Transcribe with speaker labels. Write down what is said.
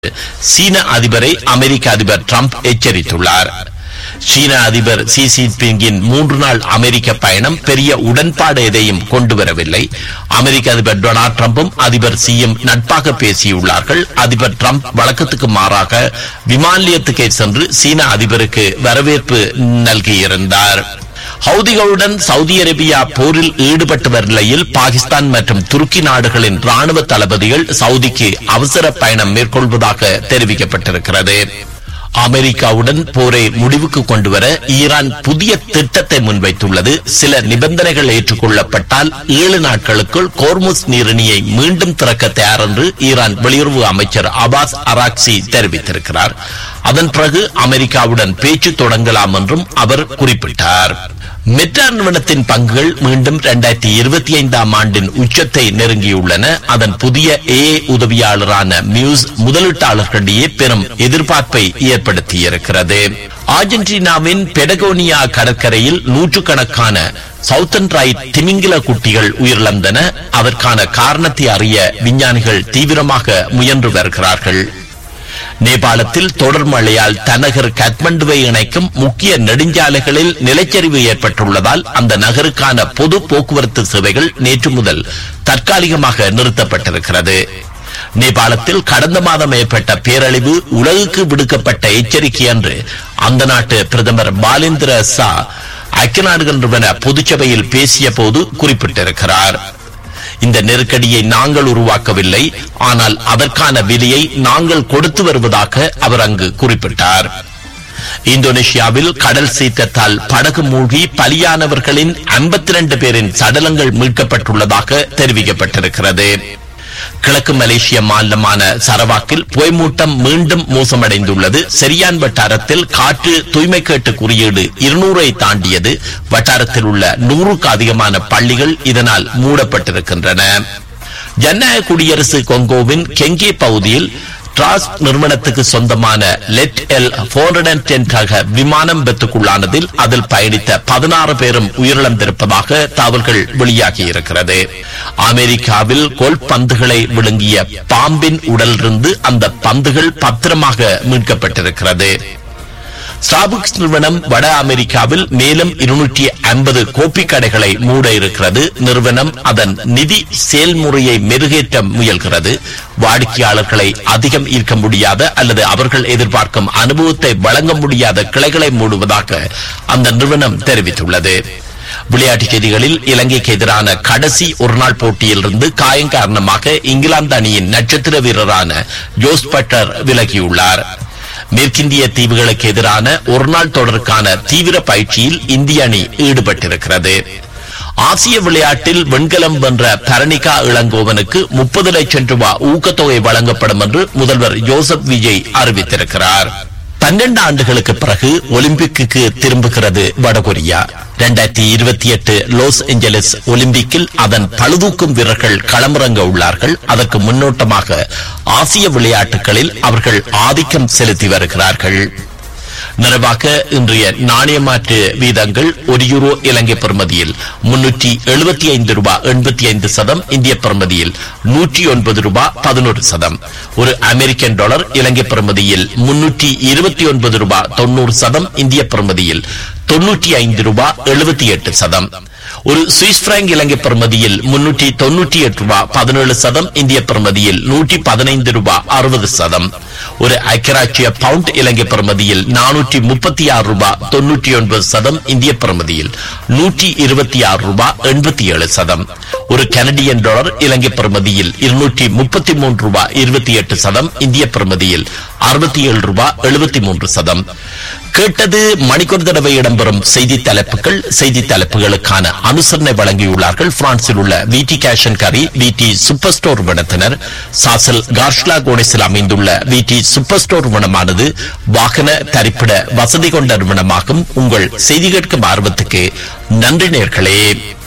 Speaker 1: சீன அதிபரை அமெரிக்க அதிபர் டிரம்ப் எச்சரித்துள்ளார் சீன அதிபர் சி ஜின்பிங்கின் மூன்று நாள் அமெரிக்க பயணம் பெரிய உடன்பாடு எதையும் கொண்டு வரவில்லை அமெரிக்க அதிபர் டொனால்ட் டிரம்பும் அதிபர் சியும் நட்பாக பேசியுள்ளார்கள் அதிபர் டிரம்ப் வழக்கத்துக்கு மாறாக விமான நிலையத்துக்கே சென்று சீன அதிபருக்கு வரவேற்பு நல்கியிருந்தார் ஹவுதிகளுடன் சவுதி அரேபியா போரில் ஈடுபட்டு வரும் நிலையில் பாகிஸ்தான் மற்றும் துருக்கி நாடுகளின் ராணுவ தளபதிகள் சவுதிக்கு அவசர பயணம் மேற்கொள்வதாக தெரிவிக்கப்பட்டிருக்கிறது அமெரிக்காவுடன் போரை முடிவுக்கு கொண்டுவர ஈரான் புதிய திட்டத்தை முன்வைத்துள்ளது சில நிபந்தனைகள் ஏற்றுக்கொள்ளப்பட்டால் ஏழு நாட்களுக்குள் கோர்முஸ் நீரிணியை மீண்டும் திறக்க தயார் என்று ஈரான் வெளியுறவு அமைச்சர் அபாஸ் அராக்சி தெரிவித்திருக்கிறார் அதன் பிறகு அமெரிக்காவுடன் பேச்சு தொடங்கலாம் என்றும் அவர் குறிப்பிட்டார் மெட்ரா நிறுவனத்தின் பங்குகள் மீண்டும் இரண்டாயிரத்தி இருபத்தி ஐந்தாம் ஆண்டின் உச்சத்தை நெருங்கியுள்ளன அதன் புதிய ஏ உதவியாளரான மியூஸ் முதலீட்டாளர்களிடையே பெரும் எதிர்பார்ப்பை ஏற்படுத்தியிருக்கிறது ஆர்ஜென்டினாவின் பெடகோனியா கடற்கரையில் நூற்றுக்கணக்கான சவுத்தன் ரைட் திமிங்கில குட்டிகள் உயிரிழந்தன அதற்கான காரணத்தை அறிய விஞ்ஞானிகள் தீவிரமாக முயன்று வருகிறார்கள் நேபாளத்தில் தொடர் மழையால் தனகர் கத்மண்டுவை இணைக்கும் முக்கிய நெடுஞ்சாலைகளில் நிலச்சரிவு ஏற்பட்டுள்ளதால் அந்த நகருக்கான பொது போக்குவரத்து சேவைகள் நேற்று முதல் தற்காலிகமாக நிறுத்தப்பட்டிருக்கிறது நேபாளத்தில் கடந்த மாதம் ஏற்பட்ட பேரழிவு உலகுக்கு விடுக்கப்பட்ட எச்சரிக்கை என்று அந்த நாட்டு பிரதமர் பாலேந்திர சா ஐக்கிய நாடுகள் நிறுவன பொதுச்சபையில் பேசிய போது குறிப்பிட்டிருக்கிறார் இந்த நெருக்கடியை நாங்கள் உருவாக்கவில்லை ஆனால் அதற்கான விலையை நாங்கள் கொடுத்து வருவதாக அவர் அங்கு குறிப்பிட்டார் இந்தோனேஷியாவில் கடல் சீற்றத்தால் படகு மூழ்கி பலியானவர்களின் 52 பேரின் சடலங்கள் மீட்கப்பட்டுள்ளதாக தெரிவிக்கப்பட்டிருக்கிறது கிழக்கு மலேசிய மாநிலமான சரவாக்கில் புகைமூட்டம் மீண்டும் மோசமடைந்துள்ளது செரியான் வட்டாரத்தில் காற்று தூய்மை கேட்டு குறியீடு இருநூறை தாண்டியது வட்டாரத்தில் உள்ள நூறுக்கு அதிகமான பள்ளிகள் இதனால் மூடப்பட்டிருக்கின்றன ஜனநாயக குடியரசு கொங்கோவின் கெங்கே பகுதியில் டிராஸ் நிறுவனத்துக்கு சொந்தமான லெட் எல் ரக விமானம் விபத்துக்குள்ளானதில் அதில் பயணித்த பதினாறு பேரும் உயிரிழந்திருப்பதாக தகவல்கள் வெளியாகியிருக்கிறது அமெரிக்காவில் கோல் பந்துகளை விழுங்கிய பாம்பின் உடலிருந்து அந்த பந்துகள் பத்திரமாக மீட்கப்பட்டிருக்கிறது ஸ்டாபுக்ஸ் நிறுவனம் வட அமெரிக்காவில் மேலும் இருநூற்றி ஐம்பது கோப்பி கடைகளை மூட இருக்கிறது நிறுவனம் அதன் நிதி செயல்முறையை மெருகேற்ற முயல்கிறது வாடிக்கையாளர்களை அதிகம் ஈர்க்க முடியாத அல்லது அவர்கள் எதிர்பார்க்கும் அனுபவத்தை வழங்க முடியாத கிளைகளை மூடுவதாக அந்த நிறுவனம் தெரிவித்துள்ளது விளையாட்டுச் செய்திகளில் இலங்கைக்கு எதிரான கடைசி ஒருநாள் போட்டியிலிருந்து காயம் காரணமாக இங்கிலாந்து அணியின் நட்சத்திர வீரரான ஜோஸ் பட்டர் விலகியுள்ளார் மேற்கிந்திய தீவுகளுக்கு எதிரான ஒருநாள் தொடருக்கான தீவிர பயிற்சியில் இந்திய அணி ஈடுபட்டிருக்கிறது ஆசிய விளையாட்டில் வெண்கலம் வென்ற பரணிகா இளங்கோவனுக்கு முப்பது லட்சம் ரூபாய் ஊக்கத்தொகை வழங்கப்படும் என்று முதல்வர் ஜோசப் விஜய் அறிவித்திருக்கிறார் பன்னெண்டு ஆண்டுகளுக்கு பிறகு ஒலிம்பிக்கு திரும்புகிறது வடகொரியா இரண்டாயிரத்தி இருபத்தி எட்டு லாஸ் ஏஞ்சலிஸ் ஒலிம்பிக்கில் அதன் பழுதூக்கும் வீரர்கள் களமிறங்க உள்ளார்கள் அதற்கு முன்னோட்டமாக ஆசிய விளையாட்டுகளில் அவர்கள் ஆதிக்கம் செலுத்தி வருகிறார்கள் நிறைவாக இன்றைய நாணய மாற்று வீதங்கள் ஒரு யூரோ இலங்கை பெறுமதியில் முன்னூற்றி எழுபத்தி ஐந்து ரூபாய் எண்பத்தி ஐந்து சதம் இந்திய பெறுமதியில் நூற்றி ஒன்பது ரூபாய் பதினோரு சதம் ஒரு அமெரிக்கன் டாலர் இலங்கை பெறுமதியில் முன்னூற்றி இருபத்தி ஒன்பது ரூபாய் தொண்ணூறு சதம் இந்திய பெறுமதியில் தொன்னூற்றி ஐந்து ரூபாய் எழுபத்தி எட்டு சதம் ஒரு சுவிஸ் பிராங்க் இலங்கை பெறுமதியில் முன்னூற்றி தொன்னூற்றி எட்டு ரூபாய் பதினேழு சதம் இந்திய பெறுமதியில் நூற்றி பதினைந்து ரூபாய் அறுபது சதம் ஒரு ஐக்கியராட்சிய பவுண்ட் இலங்கை பெறுமதியில் நானூற்றி முப்பத்தி ஆறு ரூபாய் தொன்னூற்றி ஒன்பது சதம் இந்திய பெறுமதியில் நூற்றி இருபத்தி ஆறு ரூபாய் எண்பத்தி ஏழு சதம் ஒரு கனடியன் டாலர் இலங்கை பெறுமதியில் இருநூற்றி முப்பத்தி மூன்று ரூபாய் இருபத்தி எட்டு சதம் இந்திய பெறுமதியில் அறுபத்தி ஏழு ரூபாய் எழுபத்தி மூன்று சதம் கேட்டது மணிக்கொரு தடவை இடம்பெறும் செய்தி தலைப்புகள் செய்தி தலைப்புகளுக்கான அனுசரணை வழங்கியுள்ளார்கள் பிரான்சில் உள்ள விடி கேஷன் கரி விடி சூப்பர் ஸ்டோர் நிறுவனத்தினர் சாசல் கார்ஷ்லா கோனிஸில் அமைந்துள்ள விடி சூப்பர் ஸ்டோர் நிறுவனமானது வாகன தரிப்பிட வசதி கொண்ட நிறுவனமாகும் உங்கள் செய்தி கேட்கும் ஆர்வத்துக்கு நன்றி நேர்களே